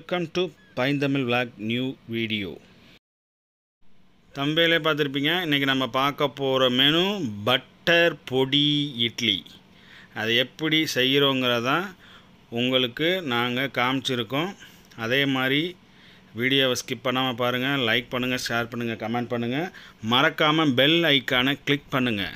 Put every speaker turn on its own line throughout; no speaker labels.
welcome to Painthamizh vlog new video தம்பையிலே பார்த்துருப்பீங்க இன்றைக்கி நம்ம பார்க்க போகிற மெனு பட்டர் பொடி இட்லி அது எப்படி செய்கிறோங்கிறதான் உங்களுக்கு நாங்கள் காமிச்சிருக்கோம் அதே மாதிரி வீடியோவை ஸ்கிப் பண்ணாமல் பாருங்கள் லைக் பண்ணுங்கள் ஷேர் பண்ணுங்கள் கமெண்ட் பண்ணுங்கள் மறக்காமல் பெல் ஐக்கானை கிளிக் பண்ணுங்கள்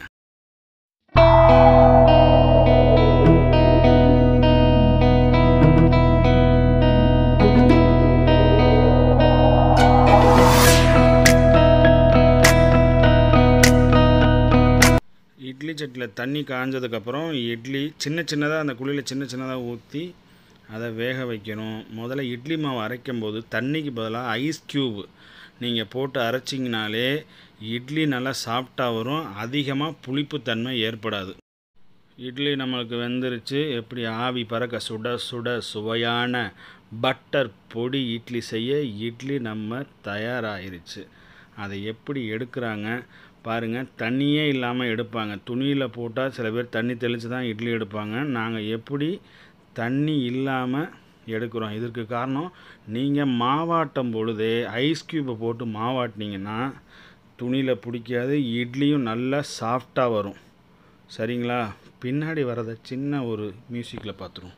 இட்லி சட்டியில் தண்ணி காஞ்சதுக்கப்புறம் இட்லி சின்ன சின்னதாக அந்த குழியில் சின்ன சின்னதாக ஊற்றி அதை வேக வைக்கணும் முதல்ல இட்லி மாவு அரைக்கும் போது தண்ணிக்கு பதிலாக ஐஸ் க்யூப் நீங்கள் போட்டு அரைச்சிங்கனாலே இட்லி நல்லா சாஃப்டாக வரும் அதிகமாக புளிப்புத்தன்மை ஏற்படாது இட்லி நம்மளுக்கு வெந்துருச்சு எப்படி ஆவி பறக்க சுட சுட சுவையான பட்டர் பொடி இட்லி செய்ய இட்லி நம்ம தயாராகிருச்சு அதை எப்படி எடுக்கிறாங்க பாருங்கள் தண்ணியே இல்லாமல் எடுப்பாங்க துணியில் போட்டால் சில பேர் தண்ணி தெளித்து தான் இட்லி எடுப்பாங்க நாங்கள் எப்படி தண்ணி இல்லாமல் எடுக்கிறோம் இதற்கு காரணம் நீங்கள் மாவாட்டும் பொழுதே ஐஸ் க்யூப்பை போட்டு மாவாட்டினீங்கன்னா துணியில் பிடிக்காது இட்லியும் நல்லா சாஃப்டாக வரும் சரிங்களா பின்னாடி வரதை சின்ன ஒரு மியூசிக்கில் பார்த்துருவோம்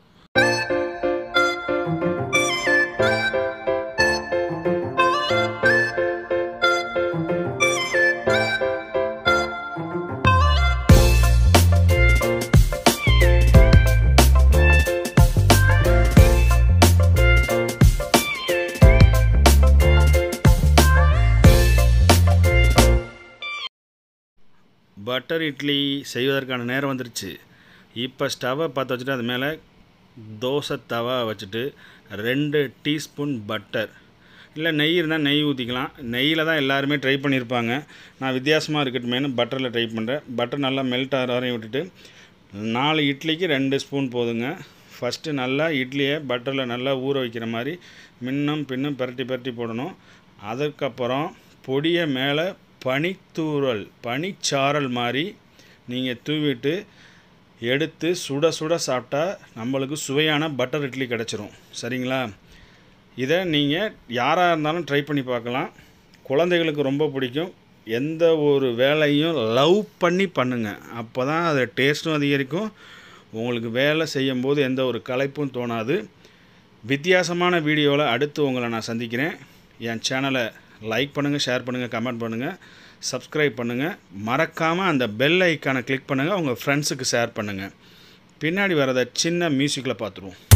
பட்டர் இட்லி செய்வதற்கான நேரம் வந்துருச்சு இப்போ ஸ்டவ்வை பார்த்து வச்சுட்டு அது மேலே தோசை தவா வச்சுட்டு ரெண்டு டீஸ்பூன் பட்டர் இல்லை நெய் இருந்தால் நெய் ஊற்றிக்கலாம் நெய்யில் தான் எல்லாருமே ட்ரை பண்ணியிருப்பாங்க நான் வித்தியாசமாக இருக்கட்டுமேனு பட்டரில் ட்ரை பண்ணுறேன் பட்டர் நல்லா மெல்ட் ஆகிற வரையும் விட்டுட்டு நாலு இட்லிக்கு ரெண்டு ஸ்பூன் போதுங்க ஃபஸ்ட்டு நல்லா இட்லியை பட்டரில் நல்லா ஊற வைக்கிற மாதிரி மின்னும் பின்னும் பரட்டி பரட்டி போடணும் அதுக்கப்புறம் பொடியை மேலே பனித்தூறல் பனிச்சாரல் மாதிரி நீங்கள் தூவிட்டு எடுத்து சுட சுட சாப்பிட்டா நம்மளுக்கு சுவையான பட்டர் இட்லி கிடச்சிரும் சரிங்களா இதை நீங்கள் யாராக இருந்தாலும் ட்ரை பண்ணி பார்க்கலாம் குழந்தைகளுக்கு ரொம்ப பிடிக்கும் எந்த ஒரு வேலையும் லவ் பண்ணி பண்ணுங்கள் அப்போ தான் அது டேஸ்ட்டும் அதிகரிக்கும் உங்களுக்கு வேலை செய்யும்போது எந்த ஒரு களைப்பும் தோணாது வித்தியாசமான வீடியோவில் அடுத்து உங்களை நான் சந்திக்கிறேன் என் சேனலை லைக் பண்ணுங்கள் ஷேர் பண்ணுங்கள் கமெண்ட் பண்ணுங்கள் சப்ஸ்கிரைப் பண்ணுங்கள் மறக்காமல் அந்த பெல் ஐக்கானை கிளிக் பண்ணுங்கள் உங்கள் ஃப்ரெண்ட்ஸுக்கு ஷேர் பண்ணுங்கள் பின்னாடி வரதை சின்ன மியூசிக்கில் பார்த்துருவோம்